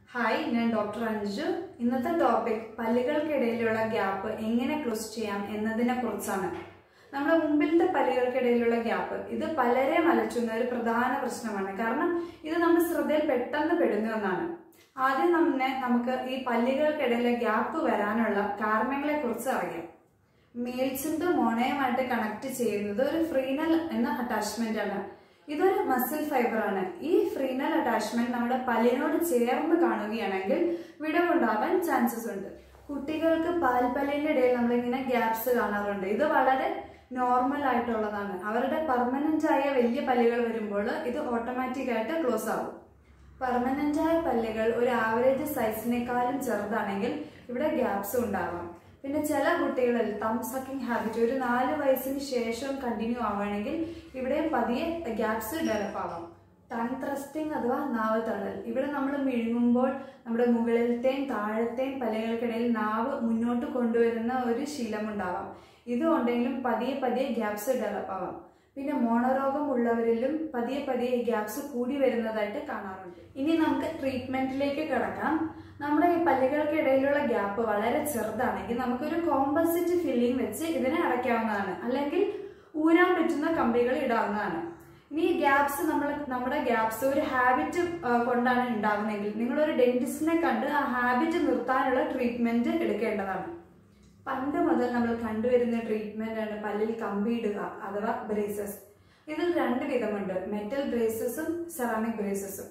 hi ഞാൻ doctor Anju ഇന്നത്തെ topic പല്ലുകൾക്കിടയിലുള്ള ഗ്യാപ്പ് എങ്ങനെ ക്ലോസ് ചെയ്യാം എന്നതിനെ കുറിച്ചാണ് നമ്മുടെ മുമ്പിലത്തെ പല്ലുകൾക്കിടയിലുള്ള ഗ്യാപ്പ് ഇത് പലരെ അലച്ചുന്ന ഒരു പ്രധാന പ്രശ്നമാണ് കാരണം ഇത് നമ്മുടെ ശ്രദ്ധയിൽ പെട്ടെന്ന് പെടുന്ന ഒന്നാണ് ആദ്യം തന്നെ നമുക്ക് ഈ പല്ലുകൾക്കിടയിലെ ഗ്യാപ്പ് വരാനുള്ള കാരണങ്ങളെ കുറിച്ച് അറിയാം മേൽചുണ്ട് മോണയുമായിട്ട് കണക്ട് ചെയ്യുന്നത് ഒരു ഫ്രീനൽ എന്ന അറ്റാച്ച്മെന്റ് ആണ് ഇതൊരു മസിൽ ഫൈബർ ആണ് ഈ ഫ്രീനൽ അറ്റാച്ച്മെന്റ് നമ്മുടെ പല്ലിനോട് ചേർന്ന് കാണുകയാണെങ്കിൽ വിടവുണ്ടാവാൻ ചാൻസസ് ഉണ്ട് കുട്ടികൾക്ക് പാൽപ്പല്ലിന്റെ ഇടയിൽ നമ്മളിങ്ങനെ ഗ്യാപ്സ് കാണാറുണ്ട് ഇത് വളരെ നോർമൽ ആയിട്ടുള്ളതാണ് അവരുടെ പെർമനന്റ് ആയ വലിയ പല്ലുകൾ വരുമ്പോൾ ഇത് ഓട്ടോമാറ്റിക് ആയിട്ട് ക്ലോസ് ആവും പെർമനന്റ് ആയ പല്ലുകൾ ഒരു ആവറേജ് സൈസിനേക്കാളും ചെറുതാണെങ്കിൽ ഇവിടെ ഗ്യാപ്സ് ഉണ്ടാവാം പിന്നെ ചില കുട്ടികളിൽ തം സക്കിംഗ് ഹാബിറ്റ് ഒരു നാല് വയസ്സിന് ശേഷം കണ്ടിന്യൂ ആവുകയാണെങ്കിൽ ഇവിടെ പതിയെ ഗ്യാപ്സ് ഡെവലപ്പ് ആവാം ടങ് ത്രസ്റ്റിംഗ് അഥവാ നാവ് തള്ളൽ ഇവിടെ നമ്മൾ മിഴുങ്ങുമ്പോൾ നമ്മുടെ മുകളിലത്തെയും താഴത്തെയും പല്ലുകൾക്കിടയിൽ നാവ് മുന്നോട്ട് കൊണ്ടുവരുന്ന ഒരു ശീലമുണ്ടാവാം ഇതുകൊണ്ടെങ്കിലും പതിയെ പതിയെ ഗ്യാപ്സ് ഡെവലപ്പ് ആവാം പിന്നെ മോണരോഗം ഉള്ളവരിലും പതിയെ പതിയെ ഗ്യാപ്സ് കൂടി വരുന്നതായിട്ട് കാണാറുണ്ട് ഇനി നമുക്ക് ട്രീറ്റ്മെന്റിലേക്ക് കിടക്കാം നമ്മുടെ ഈ പല്ലുകൾക്കിടയിലുള്ള ഗ്യാപ്പ് വളരെ ചെറുതാണെങ്കിൽ നമുക്കൊരു കോമ്പസിറ്റ് ഫില്ലിംഗ് വെച്ച് ഇതിനെ അടയ്ക്കാവുന്നതാണ് അല്ലെങ്കിൽ ഊരാൻ പറ്റുന്ന കമ്പികൾ ഇടാവുന്നതാണ് ഇനി ഈ ഗ്യാപ്സ് നമ്മൾ നമ്മുടെ ഗ്യാപ്സ് ഒരു ഹാബിറ്റ് കൊണ്ടാണ് ഉണ്ടാകുന്നതെങ്കിൽ നിങ്ങളൊരു ഡെന്റിസ്റ്റിനെ കണ്ട് ആ ഹാബിറ്റ് നിർത്താനുള്ള ട്രീറ്റ്മെന്റ് എടുക്കേണ്ടതാണ് പണ്ട് മുതൽ നമ്മൾ കണ്ടുവരുന്ന ട്രീറ്റ്മെന്റ് ആണ് പല്ലിൽ കമ്പി ഇടുക അഥവാ ബ്രേസസ് ഇതിൽ രണ്ട് വിധമുണ്ട് മെറ്റൽ ബ്രേസസും സെറാമിക് ബ്രേസസും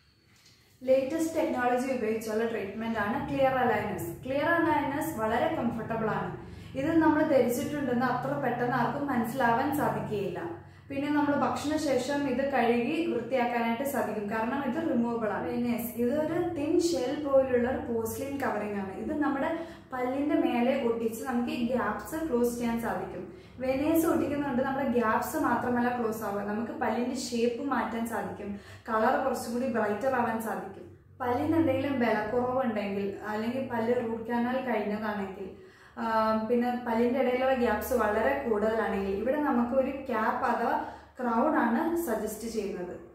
ലേറ്റസ്റ്റ് ടെക്നോളജി ഉപയോഗിച്ചുള്ള ട്രീറ്റ്മെന്റ് ആണ് ക്ലിയർ അലൈനസ് ക്ലിയർ അലൈനസ് വളരെ കംഫർട്ടബിൾ ആണ് ഇത് നമ്മൾ ധരിച്ചിട്ടുണ്ടെന്ന് അത്ര പെട്ടെന്ന് ആർക്കും മനസ്സിലാവാൻ സാധിക്കുകയില്ല പിന്നെ നമ്മൾ ഭക്ഷണശേഷം ഇത് കഴുകി വൃത്തിയാക്കാനായിട്ട് സാധിക്കും കാരണം ഇത് റിമൂവബിൾ ആണ് വെനേസ് ഇതൊരു തിൻ ഷെൽ പോലുള്ള ഒരു പോസ്ലിൻ കവറിംഗ് ആണ് ഇത് നമ്മുടെ പല്ലിന്റെ മേലെ ഒട്ടിച്ച് നമുക്ക് ഈ ഗ്യാപ്സ് ക്ലോസ് ചെയ്യാൻ സാധിക്കും വെനേസ് ഒട്ടിക്കുന്നുണ്ട് നമ്മുടെ ഗ്യാപ്സ് മാത്രമല്ല ക്ലോസ് ആവുക നമുക്ക് പല്ലിന്റെ ഷേപ്പ് മാറ്റാൻ സാധിക്കും കളർ കുറച്ചും കൂടി ബ്രൈറ്റർ ആവാൻ സാധിക്കും പല്ലിന് എന്തെങ്കിലും ബലക്കുറവുണ്ടെങ്കിൽ അല്ലെങ്കിൽ പല്ല് റൂട്ട് കനാൽ കഴിഞ്ഞതാണെങ്കിൽ പിന്നെ പല്ലിന്റെ ഇടയിലുള്ള ഗ്യാപ്സ് വളരെ കൂടുതലാണെങ്കിൽ ഇവിടെ നമുക്ക് ഒരു ക്യാപ്പ് അഥവാ ക്രൗൺ ആണ് സജസ്റ്റ് ചെയ്യുന്നത്